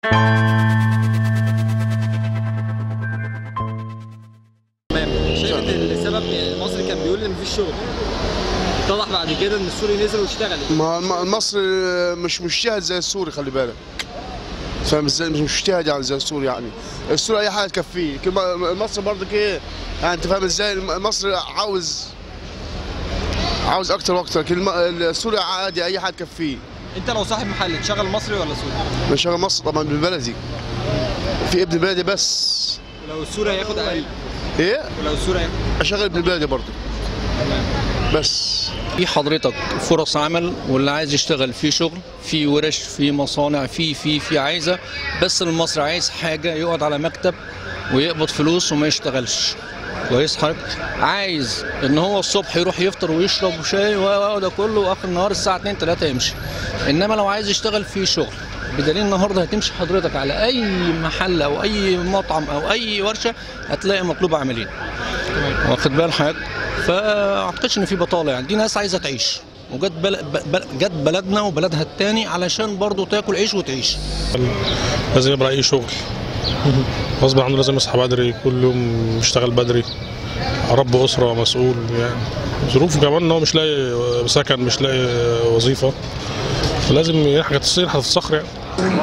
تمام شايف ان السبب يعني المصري كان بيقول ان مفيش شغل اتضح بعد كده ان السوري نزل واشتغل ما ما- المصري مش مجتهد زي السوري خلي بالك فاهم ازاي مش مجتهد يعني زي السوري يعني السوري اي حاجه تكفيه كل ما- المصري برضك ايه يعني انت فاهم ازاي الم- المصري عاوز عاوز اكتر واكتر كل ما- السوري عادي اي حاجه تكفيه انت لو صاحب محل تشغل مصري ولا سوري مش انا مصر طبعا بالبلدي في ابن بلدي بس ولو السوري هياخد اقل ايه ولو السوري هياخد اشغل ابن بلدي برضه بس في حضرتك فرص عمل واللي عايز يشتغل في شغل في ورش في مصانع في في في عايزه بس المصري عايز حاجه يقعد على مكتب ويقبض فلوس وما يشتغلش كويس حضرتك عايز ان هو الصبح يروح يفطر ويشرب شاي و- و- ده كله واخر النهار الساعه 2 3 يمشي انما لو عايز يشتغل في شغل بدليل النهارده هتمشي حضرتك على اي محل او اي مطعم او اي ورشه هتلاقي مطلوب عاملين واخد بال حضرتك فاعتقدش ان في بطاله يعني دي ناس عايزه تعيش وجت بل... بل... جت بلدنا وبلدها التاني علشان برضو تاكل عيش وتعيش لازم يبقى اي شغل غصب عنه لازم يصحى بدري كل يوم يشتغل بدري رب اسره مسؤول يعني ظروفه كمان ان هو مش لاقي سكن مش لاقي وظيفه فلازم يحاجة تصير هتتصخر يعني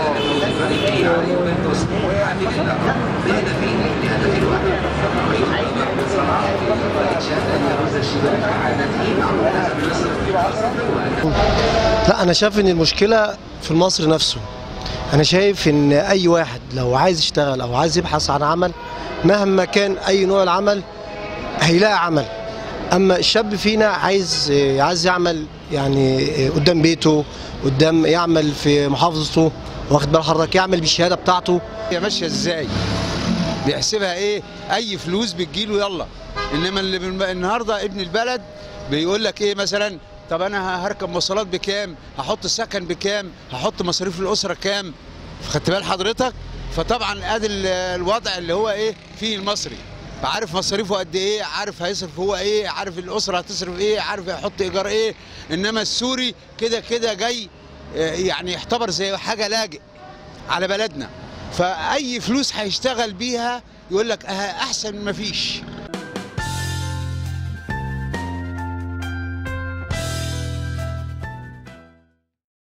لا انا شايف ان المشكله في المصري نفسه انا شايف ان اي واحد لو عايز يشتغل او عايز يبحث عن عمل مهما كان اي نوع العمل هيلاقي عمل اما الشاب فينا عايز عايز يعمل يعني قدام بيته قدام يعمل في محافظته واخد بال حضرتك يعمل بالشهاده بتاعته هي ماشيه ازاي بيحسبها ايه اي فلوس بتجيله يلا انما اللي بالم- النهارده ابن البلد بيقول لك ايه مثلا طب انا هركب مواصلات بكام هحط سكن بكام هحط مصاريف الاسره كام خدت بال حضرتك فطبعا ادي ال- الوضع اللي هو ايه فيه المصري عارف مصاريفه قد ايه عارف هيصرف هو ايه عارف الاسره هتصرف ايه عارف هيحط ايجار ايه انما السوري كده كده جاي آه، يعني يعتبر زي حاجه لاجئ على بلدنا فاي فلوس هيشتغل بيها يقول لك أه احسن ما فيش